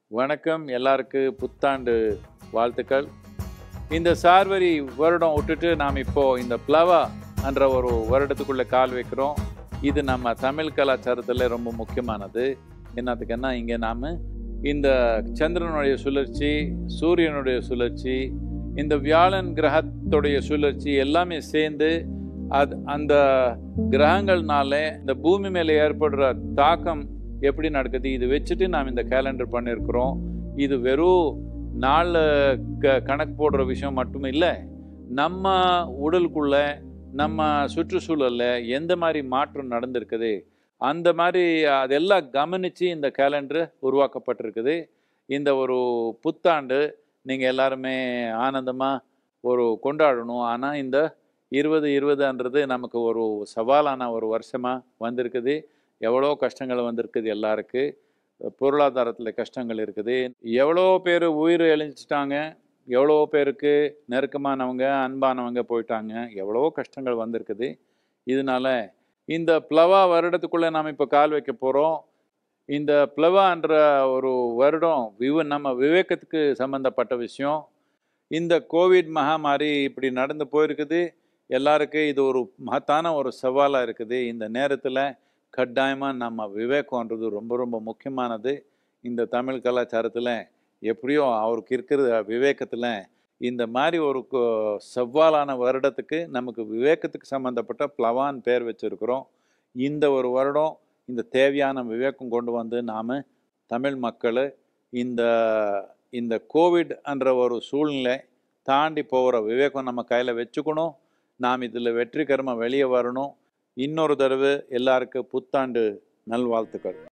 வணக்கம் எல்லாருக்கு புத்தாண்டு வாழ்த்துக்கள் இந்த சார்வரி வருடம் விட்டுட்டு நாம் இப்போ இந்த பிளவா என்ற ஒரு வருடத்துக்குள்ள கால் வைக்கிறோம் இது நம்ம தமிழ் கலாச்சாரத்தில் ரொம்ப முக்கியமானது என்னத்துக்குன்னா இங்கே நாம் இந்த சந்திரனுடைய சுழற்சி சூரியனுடைய சுழற்சி இந்த வியாழன் கிரகத்துடைய சுழற்சி எல்லாமே சேர்ந்து அது அந்த கிரகங்கள்னால இந்த பூமி மேலே ஏற்படுற தாக்கம் எப்படி நடக்குது இது வச்சுட்டு நாம் இந்த கேலண்டர் பண்ணியிருக்கிறோம் இது வெறும் நாளில் க கணக்கு போடுற விஷயம் மட்டும் இல்லை நம்ம உடலுக்குள்ள நம்ம சுற்றுச்சூழலில் எந்த மாதிரி மாற்றம் நடந்திருக்குது அந்த மாதிரி அதெல்லாம் கவனித்து இந்த கேலண்டர் உருவாக்கப்பட்டிருக்குது இந்த ஒரு புத்தாண்டு நீங்கள் எல்லாருமே ஆனந்தமாக ஒரு கொண்டாடணும் ஆனால் இந்த இருபது இருபதுன்றது நமக்கு ஒரு சவாலான ஒரு வருஷமாக வந்திருக்குது எவ்வளோ கஷ்டங்கள் வந்திருக்குது எல்லாருக்கு பொருளாதாரத்தில் கஷ்டங்கள் இருக்குது எவ்வளோ பேர் உயிர் எழிஞ்சிட்டாங்க எவ்வளோ பேருக்கு நெருக்கமானவங்க அன்பானவங்க போயிட்டாங்க எவ்வளோ கஷ்டங்கள் வந்திருக்குது இதனால இந்த பிளவா வருடத்துக்குள்ளே நாம் இப்போ கால் வைக்க போகிறோம் இந்த பிளவான்ற ஒரு வருடம் விவ நம்ம விவேகத்துக்கு சம்மந்தப்பட்ட விஷயம் இந்த கோவிட் மகாமாரி இப்படி நடந்து போயிருக்குது எல்லாருக்கும் இது ஒரு மகத்தான ஒரு சவாலாக இருக்குது இந்த நேரத்தில் கட்டாயமாக நம்ம விவேகம்ன்றது ரொம்ப ரொம்ப முக்கியமானது இந்த தமிழ் கலாச்சாரத்தில் எப்படியோ அவருக்கு இருக்கிற விவேகத்தில் இந்த மாதிரி ஒரு கொ- சவாலான வருடத்துக்கு நமக்கு விவேகத்துக்கு சம்மந்தப்பட்ட பிளவான் பேர் வச்சுருக்கிறோம் இந்த ஒரு வருடம் இந்த தேவையான விவேகம் கொண்டு வந்து நாம் தமிழ் மக்கள் இந்த இந்த கோவிட் என்ற ஒரு சூழ்நிலை தாண்டி போகிற விவேகம் நம்ம கையில் வச்சுக்கணும் நாம் இதில் வெற்றிகரமாக வெளியே வரணும் இன்னொரு தடவை எல்லாருக்கும் புத்தாண்டு நல்வாழ்த்துக்கள்